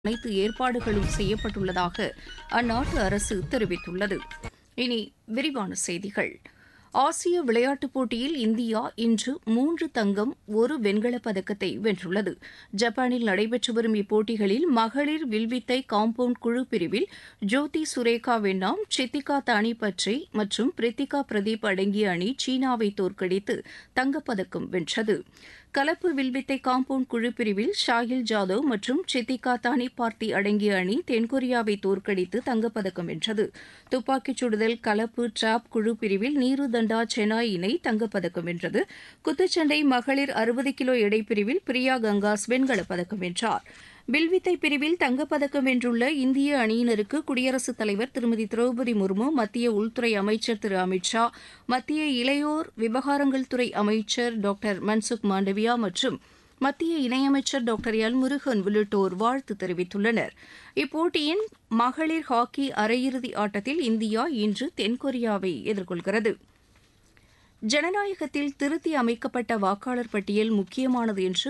அனைத்து ஏற்பாடுகளும் செய்யப்பட்டுள்ளதாக அந்நாட்டு அரசு தெரிவித்துள்ளது இனி விரிவான செய்திகள் ஆசிய விளையாட்டுப் போட்டியில் இந்தியா இன்று மூன்று தங்கம் ஒரு வெண்கலப் பதக்கத்தை வென்றுள்ளது ஜப்பானில் நடைபெற்று வரும் இப்போட்டிகளில் மகளிர் வில்வித்தை காம்பவுண்ட் குழு பிரிவில் ஜோதி சுரேகா வெண்ணாம் சித்திகா தானிபட்ரி மற்றும் பிரித்திகா பிரதீப் அடங்கிய அணி சீனாவை தோற்கடித்து தங்கப்பதக்கம் வென்றது கலப்பு வில்வித்தை காம்பவுண்ட் குழு பிரிவில் ஷாஹில் ஜாதவ் மற்றும் சித்திகா தானி பார்த்தி அடங்கிய அணி தென்கொரியாவை தோற்கடித்து தங்கப்பதக்கம் வென்றது துப்பாக்கிச் சுடுதல் கலப்பு டிராப் குழு பிரிவில் நீரு தண்டா செனாய் இணை தங்கப்பதக்கம் வென்றது குத்துச்சண்டை மகளிர் அறுபது கிலோ எடைப்பிரிவில் பிரியா கங்காஸ் வெண்கலப் பதக்கம் வென்றார் வில்வித்தை பிரிவில் தங்கப்பதக்கம் வென்றுள்ள இந்திய அணியினருக்கு குடியரசுத் தலைவர் திருமதி திரௌபதி முர்மு மத்திய உள்துறை அமைச்சர் திரு அமித் ஷா மத்திய இளையோர் விவகாரங்கள் துறை அமைச்சர் டாக்டர் மன்சுக் மாண்டவியா மற்றும் மத்திய இணையமைச்சர் டாக்டர் எல் முருகன் உள்ளிட்டோர் வாழ்த்து தெரிவித்துள்ளனர் இப்போட்டியின் மகளிர் ஹாக்கி அரையிறுதி ஆட்டத்தில் இந்தியா இன்று தென்கொரியாவை எதிர்கொள்கிறது ஜனநாயகத்தில் திருத்தி அமைக்கப்பட்ட வாக்காளர் பட்டியல் முக்கியமானது என்று